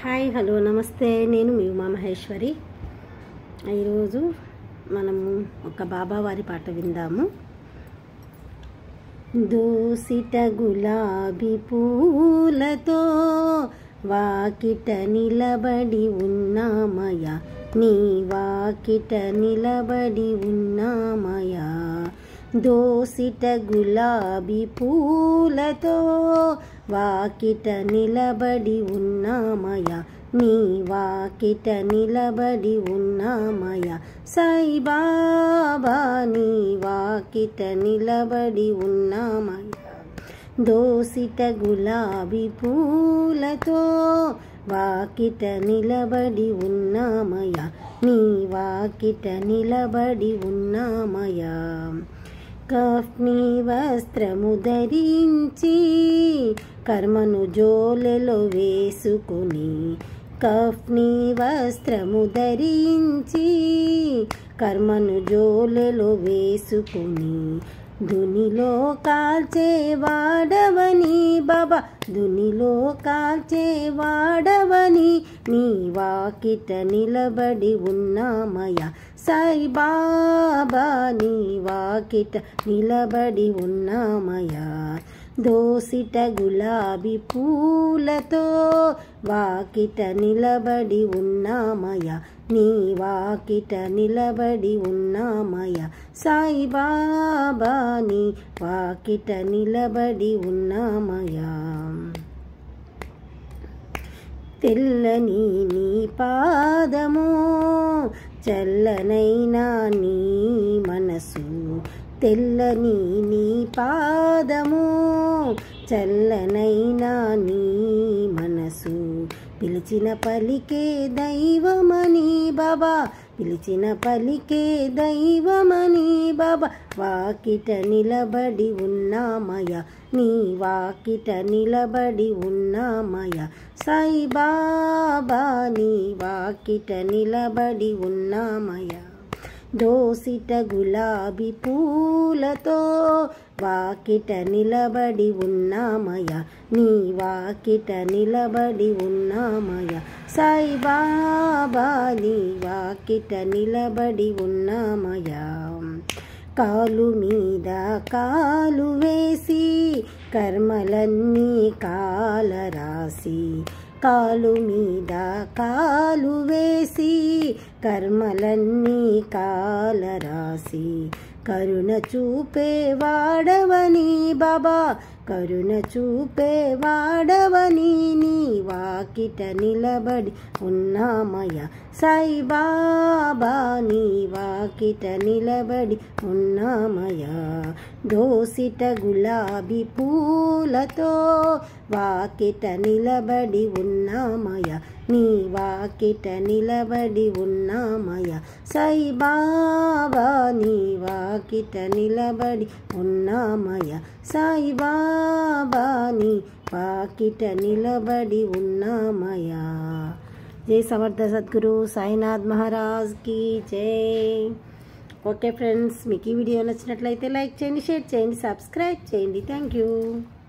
hi hello నమస్తే నేను మీ ఉమా మహేశ్వరి ఈరోజు మనము ఒక బాబా వారి పాట విందాము దోసిట గులాబీ పూలతో వాకిట నిలబడి ఉన్నామయ నీ వాకిట నిలబడి ఉన్నామయా దోసిట గులాబీ పూలతో వాకిట నిలబడి ఉన్నామయ నీ వాకిట నిలబడి ఉన్నామయ సాయిబాబా నీ వాకిట నిలబడి ఉన్నామయ దోసిట గులాబీ పూలతో వాకిట నిలబడి ఉన్నామయ నీ వాకిట నిలబడి ఉన్నామయ కఫ్ని వస్త్రము ధరించి కర్మను జోలెలో వేసుకుని కఫ్ని వస్త్రము ధరించి కర్మను జోలెలో వేసుకుని దునిలో కాల్చే వాడవని బాబా దునిలో కాల్చే వాడవని నీ వాకిట నిలబడి ఉన్నామయ సాయి బాబా నీ వాకిట నిలబడి ఉన్నామయ దోసిట గులాబీ పూలతో వాకిట నిలబడి ఉన్నామయ నీ వాకిట నిలబడి ఉన్నామయ సాయి బాబా నీ వాకిట నిలబడి ఉన్నామయా తెల్లని నీ పాదము చల్లనైనా నీ మనసు తెల్లని నీ పాదము చల్లనైనా నీ మనసు పిలిచిన పలికే దైవమని బాబా పిలిచిన పలికే దైవమని బాబా వాకిట నిలబడి ఉన్నామయ నీ వాకిట నిలబడి ఉన్నామయ సాయి బాబా నీ వాకిట నిలబడి ఉన్నామయ దోసిట గులాబీ పూలతో వాకిట నిలబడి ఉన్నామయ నీ వాకిట నిలబడి ఉన్నామయ సాయి బాబా నీ వాకిట నిలబడి ఉన్నామయ కాలు మీద కాలు వేసి కర్మలన్నీ కాలరాసి కాలు మీద కాలు వేసి కర్మలన్నీ కాలరాసి కరుణ చూపే వాడవని బాబా కరుణ చూపే వాడవని నీ వాకిట నిలబడి ఉన్నామయ సాయి బాబా నీ వాకిట నిలబడి ఉన్నామయ దోసిట గులాబీ పూలతో వాకిట నిలబడి ఉన్నామయ నీ వాకిట నిలబడి ఉన్నామయ సాయి బాబా నీ వాకిట నిలబడి ఉన్నామయ సాయి బాబా నీ వాకిట నిలబడి ఉన్నామయా జై సమర్థ సద్గురు సాయినాథ్ మహారాజ్కి జై ఓకే ఫ్రెండ్స్ మీకు ఈ వీడియో నచ్చినట్లయితే లైక్ చేయండి షేర్ చేయండి సబ్స్క్రైబ్ చేయండి థ్యాంక్ యూ